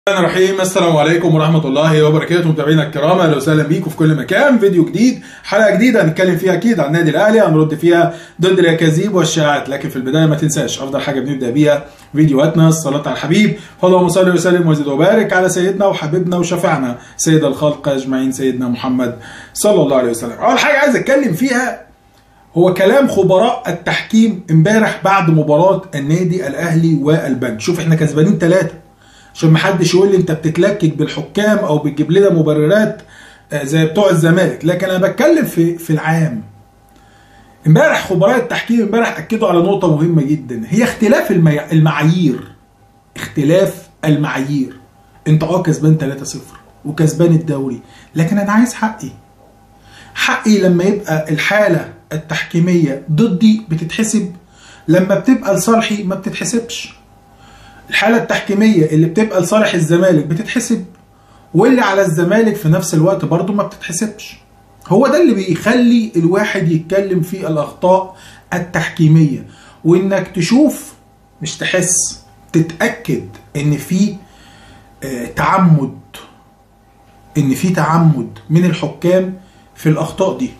الرحمن الرحيم السلام عليكم ورحمة الله وبركاته متابعينا الكرام اهلا وسهلا بيكم في كل مكان فيديو جديد حلقة جديدة هنتكلم فيها اكيد عن النادي الاهلي هنرد فيها ضد الاكاذيب والشائعات لكن في البداية ما تنساش افضل حاجة بنبدأ بيها فيديوهاتنا الصلاة على الحبيب اللهم صل وسلم وزد وبارك على سيدنا وحبيبنا وشفيعنا سيد الخلق اجمعين سيدنا محمد صلى الله عليه وسلم اول حاجة عايز اتكلم فيها هو كلام خبراء التحكيم امبارح بعد مباراة النادي الاهلي والبنك شوف احنا كسبانين ثلاثة عشان محدش يقول لي انت بتتلكك بالحكام او بتجيب لنا مبررات زي بتوع الزمالك لكن انا بتكلم في في العام امبارح خبراء التحكيم امبارح اكدوا على نقطه مهمه جدا هي اختلاف المي... المعايير اختلاف المعايير انت اه كسبان 3-0 وكسبان الدوري لكن انا عايز حقي حقي لما يبقى الحاله التحكيميه ضدي بتتحسب لما بتبقى لصالحي ما بتتحسبش الحالة التحكيمية اللي بتبقى لصالح الزمالك بتتحسب واللي على الزمالك في نفس الوقت برضه ما بتتحسبش هو ده اللي بيخلي الواحد يتكلم في الأخطاء التحكيمية وإنك تشوف مش تحس تتأكد إن في آه تعمد إن في تعمد من الحكام في الأخطاء دي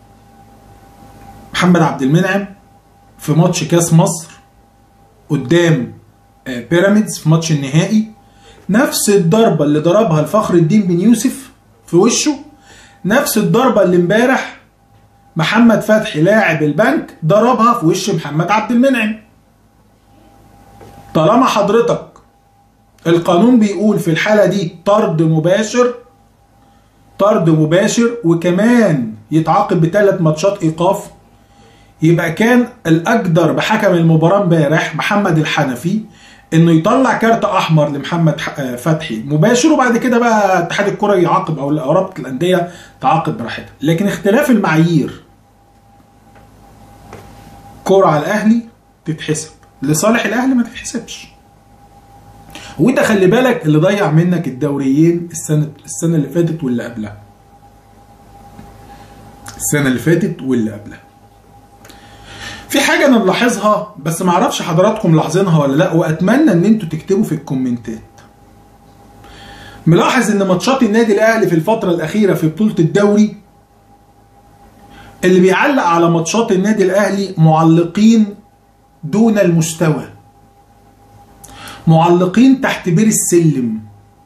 محمد عبد المنعم في ماتش كاس مصر قدام بيراميدز في ماتش النهائي نفس الضربه اللي ضربها لفخر الدين بن يوسف في وشه نفس الضربه اللي امبارح محمد فتحي لاعب البنك ضربها في وش محمد عبد المنعم طالما حضرتك القانون بيقول في الحاله دي طرد مباشر طرد مباشر وكمان يتعاقب بثلاث ماتشات ايقاف يبقى كان الاقدر بحكم المباراه امبارح محمد الحنفي انه يطلع كارت احمر لمحمد فتحي مباشر وبعد كده بقى اتحاد الكره يعاقب او رابطه الانديه تعاقب براحتها لكن اختلاف المعايير كرة على الاهلي تتحسب لصالح الاهلي ما تتحسبش وانت خلي بالك اللي ضيع منك الدوريين السنه السنه اللي فاتت واللي قبلها السنه اللي فاتت واللي قبلها في حاجه انا ملاحظها بس ما اعرفش حضراتكم لاحظينها ولا لا واتمنى ان انتوا تكتبوا في الكومنتات ملاحظ ان ماتشات النادي الاهلي في الفتره الاخيره في بطوله الدوري اللي بيعلق على ماتشات النادي الاهلي معلقين دون المستوى معلقين تحت بير السلم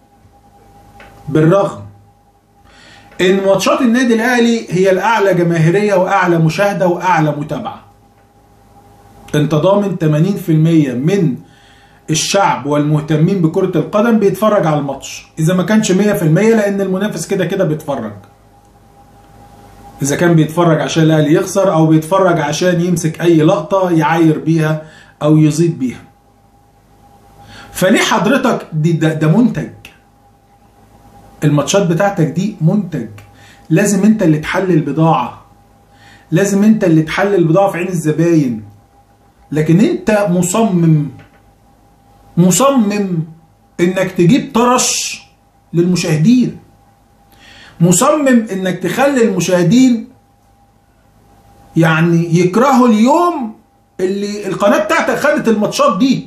بالرغم ان ماتشات النادي الاهلي هي الاعلى جماهيريه واعلى مشاهده واعلى متابعه انت ضامن 80% من الشعب والمهتمين بكرة القدم بيتفرج على الماتش اذا ما كانش 100% لان المنافس كده كده بيتفرج اذا كان بيتفرج عشان الاهلي يخسر او بيتفرج عشان يمسك اي لقطة يعاير بيها او يزيد بيها فليه حضرتك دي ده, ده منتج الماتشات بتاعتك دي منتج لازم انت اللي تحلل البضاعة لازم انت اللي تحلل البضاعة في عين الزباين لكن انت مصمم مصمم انك تجيب طرش للمشاهدين مصمم انك تخلي المشاهدين يعني يكرهوا اليوم اللي القناه بتاعتك خدت الماتشات دي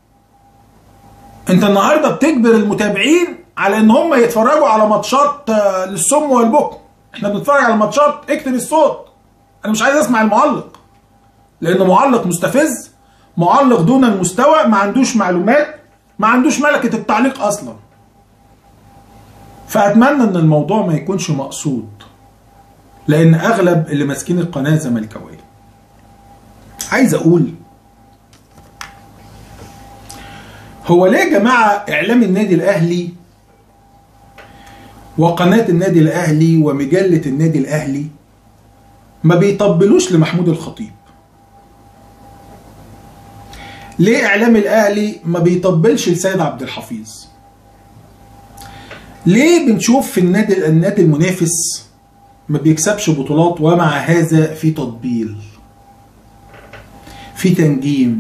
انت النهارده بتجبر المتابعين على ان هم يتفرجوا على ماتشات للصم والبكم احنا بنتفرج على ماتشات اكتب الصوت انا مش عايز اسمع المعلق لانه معلق مستفز معلق دون المستوى ما عندوش معلومات ما عندوش ملكة التعليق اصلا فاتمنى ان الموضوع ما يكونش مقصود لان اغلب اللي ماسكين القناة زملكاوية عايز اقول هو ليه يا جماعة اعلام النادي الاهلي وقناة النادي الاهلي ومجلة النادي الاهلي ما بيطبلوش لمحمود الخطيب ليه اعلام الاهلي ما بيطبلش لسيد عبد الحفيظ ليه بنشوف في النادي النادي المنافس ما بيكسبش بطولات ومع هذا في تطبيل في تنجيم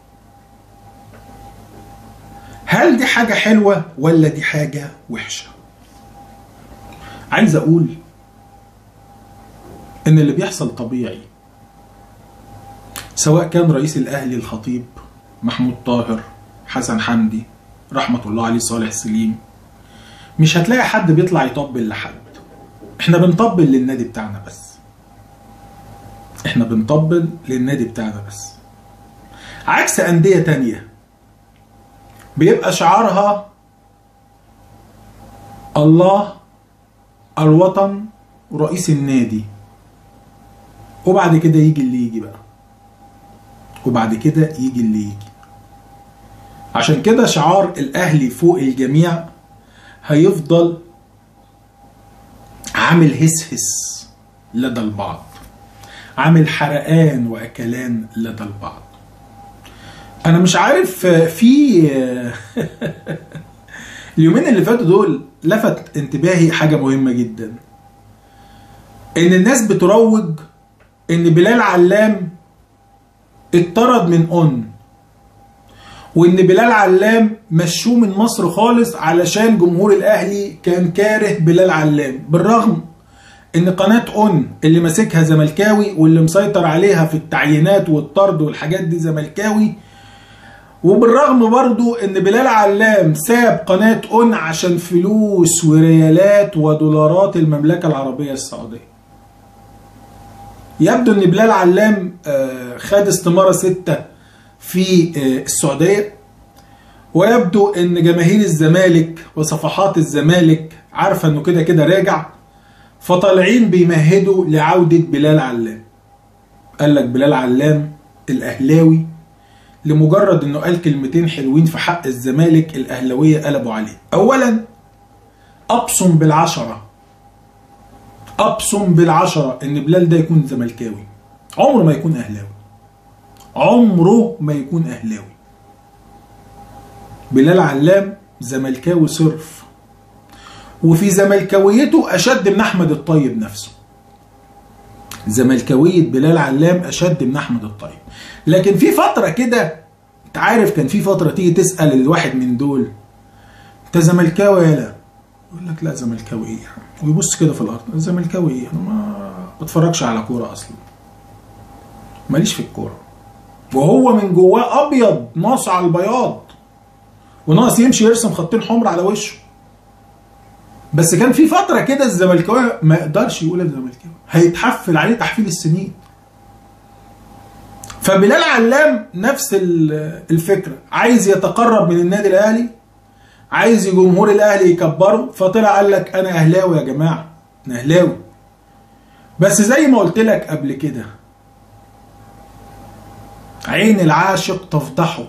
هل دي حاجة حلوة ولا دي حاجة وحشة عايز اقول ان اللي بيحصل طبيعي سواء كان رئيس الاهلي الخطيب محمود طاهر حسن حمدي رحمة الله عليه صالح سليم مش هتلاقي حد بيطلع يطبل لحد احنا بنطبل للنادي بتاعنا بس احنا بنطبل للنادي بتاعنا بس عكس أندية تانية بيبقى شعارها الله الوطن ورئيس النادي وبعد كده يجي اللي يجي بقى وبعد كده يجي اللي يجي عشان كده شعار الأهلي فوق الجميع هيفضل عامل هس هس لدى البعض عامل حرقان وأكلان لدى البعض أنا مش عارف في اليومين اللي فاتوا دول لفت انتباهي حاجة مهمة جدا إن الناس بتروج إن بلال علام اتطرد من أون وان بلال علام مشوه من مصر خالص علشان جمهور الاهلي كان كاره بلال علام بالرغم ان قناة اون اللي ماسكها زملكاوي واللي مسيطر عليها في التعيينات والطرد والحاجات دي زملكاوي وبالرغم برضو ان بلال علام ساب قناة اون عشان فلوس وريالات ودولارات المملكة العربية السعودية يبدو ان بلال علام خد استمارة ستة في السعودية ويبدو ان جماهير الزمالك وصفحات الزمالك عارفة انه كده كده راجع فطالعين بيمهدوا لعودة بلال علام قال لك بلال علام الاهلاوي لمجرد انه قال كلمتين حلوين في حق الزمالك الاهلاوية قلبوا عليه اولا ابصم بالعشرة ابصم بالعشرة ان بلال ده يكون زملكاوي عمره ما يكون اهلاوي عمره ما يكون اهلاوي بلال علام زملكاوي صرف وفي زملكاويته اشد من احمد الطيب نفسه زملكاوية بلال علام اشد من احمد الطيب لكن في فتره كده انت عارف كان في فتره تيجي تسال الواحد من دول انت زملكاوي يا لا يقول لك لا زملكاوي ايه ويبص كده في الارض زملكاوي ايه انا ما بتفرجش على كوره اصلا ماليش في الكوره وهو من جواه ابيض ناقص على البياض وناقص يمشي يرسم خطين حمر على وشه بس كان في فتره كده الزملكاوي ما يقدرش يقول انا زملكاوي هيتحفل عليه تحفيل السنين فبلال علام نفس الفكره عايز يتقرب من النادي الاهلي عايز جمهور الاهلي يكبره فطلع قال لك انا اهلاوي يا جماعه انا اهلاوي بس زي ما قلت لك قبل كده عين العاشق تفضحه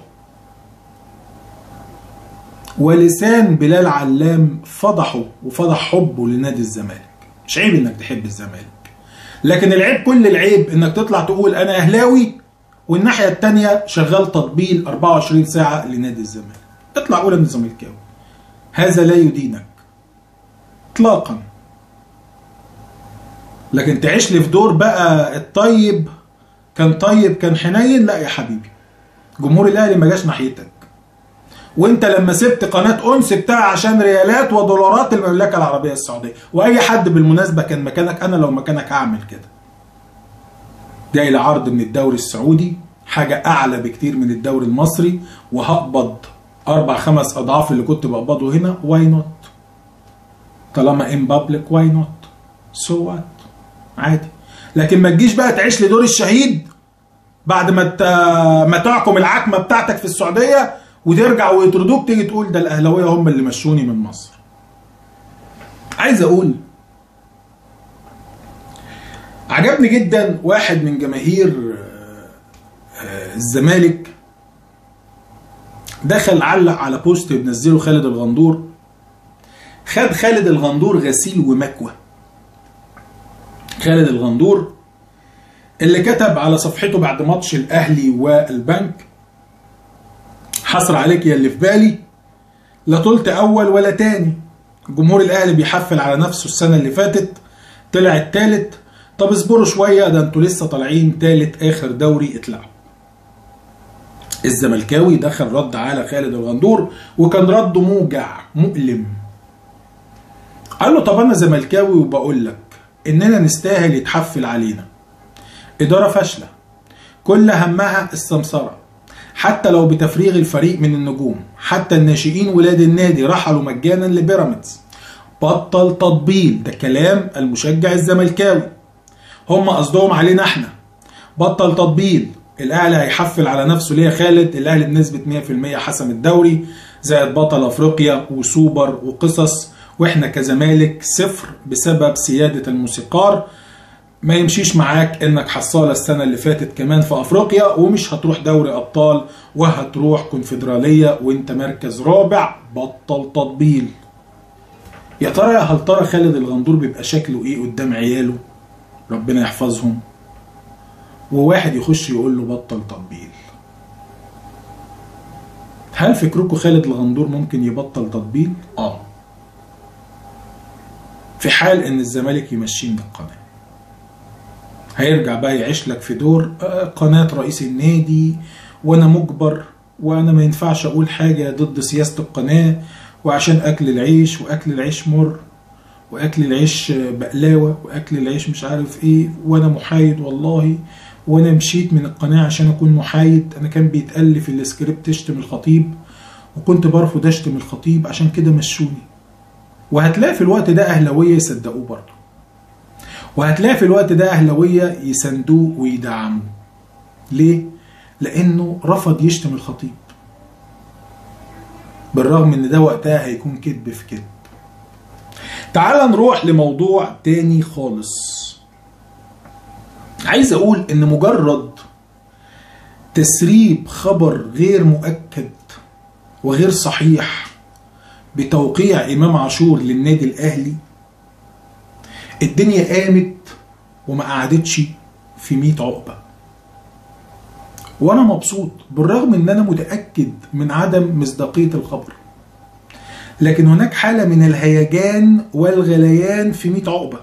ولسان بلال علام فضحه وفضح حبه لنادي الزمالك مش عيب انك تحب الزمالك لكن العيب كل العيب انك تطلع تقول انا اهلاوي والناحيه التانية شغال تطبيل 24 ساعه لنادي الزمالك اطلع قول انا زملكاوي هذا لا يدينك اطلاقا لكن تعيش لي في دور بقى الطيب كان طيب كان حنين لا يا حبيبي جمهور الاهلي ما جاش ناحيتك وانت لما سبت قناه اون سبتها عشان ريالات ودولارات المملكه العربيه السعوديه واي حد بالمناسبه كان مكانك انا لو مكانك هعمل كده جاي لعرض من الدوري السعودي حاجه اعلى بكتير من الدوري المصري وهقبض اربع خمس اضعاف اللي كنت بقبضه هنا واي نوت طالما ان بابليك واي نوت سو وات عادي لكن ما تجيش بقى تعيش لدور الشهيد بعد ما ما تحكم العكمه بتاعتك في السعوديه وترجع ويطردوك تيجي تقول ده الاهلاويه هم اللي مشوني من مصر. عايز اقول عجبني جدا واحد من جماهير الزمالك دخل علق على بوست بنزله خالد الغندور خد خالد الغندور غسيل ومكوى خالد الغندور اللي كتب على صفحته بعد ماتش الاهلي والبنك حصر عليك يا اللي في بالي لا طلت اول ولا تاني جمهور الاهلي بيحفل على نفسه السنه اللي فاتت طلع التالت طب اصبروا شويه ده انتوا لسه طالعين تالت اخر دوري اطلعوا الزملكاوي دخل رد على خالد الغندور وكان رده موجع مؤلم قال له طب انا زملكاوي وبقول لك اننا نستاهل يتحفل علينا اداره فاشله كل همها السمسره حتى لو بتفريغ الفريق من النجوم حتى الناشئين ولاد النادي رحلوا مجانا لبيراميدز بطل تطبيل ده كلام المشجع الزملكاوي هم قصدهم علينا احنا بطل تطبيل الاهلي هيحفل على نفسه ليه يا خالد الاهلي بنسبه 100% حسم الدوري زائد بطل افريقيا وسوبر وقصص واحنا كزمالك صفر بسبب سياده الموسيقار ما يمشيش معاك انك حصاله السنه اللي فاتت كمان في افريقيا ومش هتروح دوري ابطال وهتروح كونفدراليه وانت مركز رابع بطل تطبيل يا ترى يا هل ترى خالد الغندور بيبقى شكله ايه قدام عياله ربنا يحفظهم وواحد يخش يقول له بطل تطبيل هل فكركم خالد الغندور ممكن يبطل تطبيل؟ اه في حال ان الزمالك يمشيه من القناه هيرجع بقى يعيش لك في دور قناة رئيس النادي وانا مجبر وانا ما ينفعش اقول حاجة ضد سياسة القناة وعشان اكل العيش واكل العيش مر واكل العيش بقلاوة واكل العيش مش عارف ايه وانا محايد والله وانا مشيت من القناة عشان اكون محايد انا كان بيتقال لي في السكريبت اشتم الخطيب وكنت برفض اشتم الخطيب عشان كده مشوني وهتلاقي في الوقت ده اهلاويه يصدقوه برضه وهتلاقي في الوقت ده اهلاويه يساندوه ويدعموه ليه لانه رفض يشتم الخطيب بالرغم ان ده وقتها هيكون كذب في كذب تعال نروح لموضوع تاني خالص عايز اقول ان مجرد تسريب خبر غير مؤكد وغير صحيح بتوقيع امام عاشور للنادي الاهلي الدنيا قامت وما قعدتش في 100 عقبه وانا مبسوط بالرغم ان انا متاكد من عدم مصداقيه الخبر لكن هناك حاله من الهيجان والغليان في 100 عقبه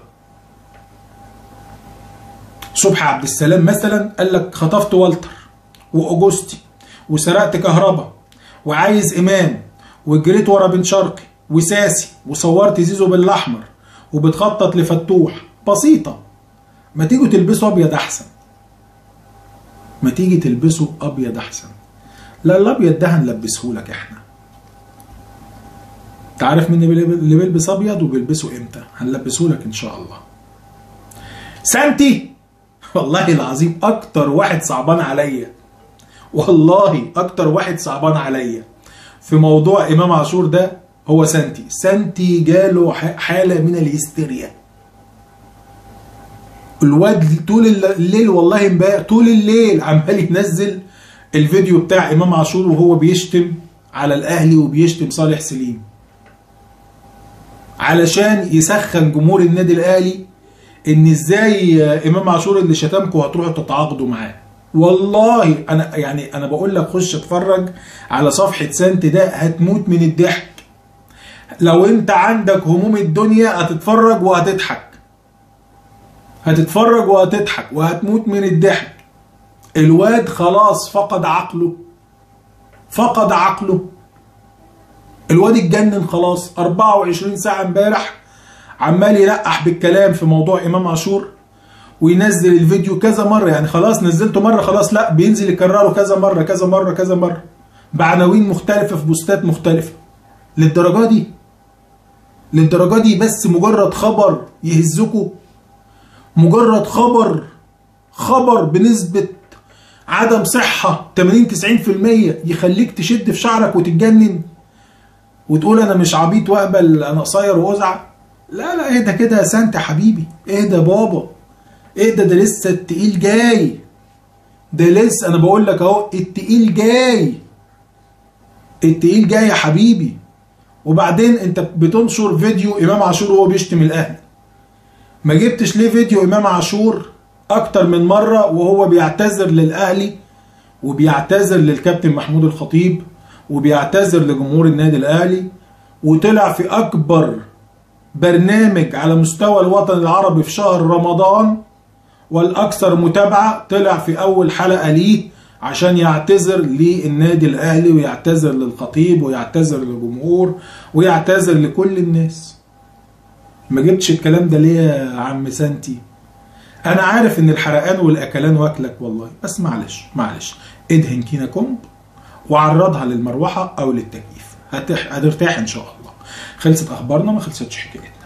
صبحي عبد السلام مثلا قال لك خطفت والتر واوجوستي وسرقت كهربا وعايز امام وجريت ورا بن شرقي وساسي وصورت زيزو بالاحمر وبتخطط لفتوح بسيطه ما تيجوا تلبسوا ابيض احسن ما تيجي تلبسوا ابيض احسن لا الابيض ده هنلبسه لك احنا انت عارف مين اللي بيلبس ابيض وبيلبسه امتى هنلبسه لك ان شاء الله سانتي والله العظيم اكتر واحد صعبان عليا والله اكتر واحد صعبان عليا في موضوع امام عاشور ده هو سانتي سانتي جاله حاله من الهستيريا الواد طول الليل والله امبارح طول الليل عمال ينزل الفيديو بتاع امام عاشور وهو بيشتم على الاهلي وبيشتم صالح سليم علشان يسخن جمهور النادي الاهلي ان ازاي امام عاشور اللي شتمكم هتروحوا تتعاقدوا معاه والله انا يعني انا بقول لك خش اتفرج على صفحه سانت ده هتموت من الضحك لو انت عندك هموم الدنيا هتتفرج وهتضحك هتتفرج وهتضحك وهتموت من الضحك الواد خلاص فقد عقله فقد عقله الواد اتجنن خلاص 24 ساعة امبارح عمال يلقح بالكلام في موضوع امام عاشور وينزل الفيديو كذا مرة يعني خلاص نزلته مرة خلاص لا بينزل يكرره كذا مرة كذا مرة كذا مرة بعناوين مختلفة في بوستات مختلفة للدرجة دي للدرجة دي بس مجرد خبر يهزكوا مجرد خبر خبر بنسبة عدم صحة 80 90% يخليك تشد في شعرك وتتجنن وتقول انا مش عبيط واقبل انا قصير وازعق لا لا اهدى كده يا سانت حبيبي اهدى بابا اهدى ده لسه التقيل جاي ده لسه انا بقول لك اهو التقيل جاي التقيل جاي يا حبيبي وبعدين انت بتنشر فيديو امام عاشور وهو بيشتم الاهلي ما جبتش ليه فيديو امام عاشور اكتر من مره وهو بيعتذر للاهلي وبيعتذر للكابتن محمود الخطيب وبيعتذر لجمهور النادي الاهلي وطلع في اكبر برنامج على مستوى الوطن العربي في شهر رمضان والاكثر متابعه طلع في اول حلقه ليه عشان يعتذر للنادي الاهلي ويعتذر للخطيب ويعتذر للجمهور ويعتذر لكل الناس ما جبتش الكلام ده ليه يا عم سانتي انا عارف ان الحرقان والاكلان واكلك والله بس معلش معلش ادهن كينا كومب وعرضها للمروحه او للتكييف هتح... هترتاح ان شاء الله خلصت اخبارنا ما خلصتش حكايتنا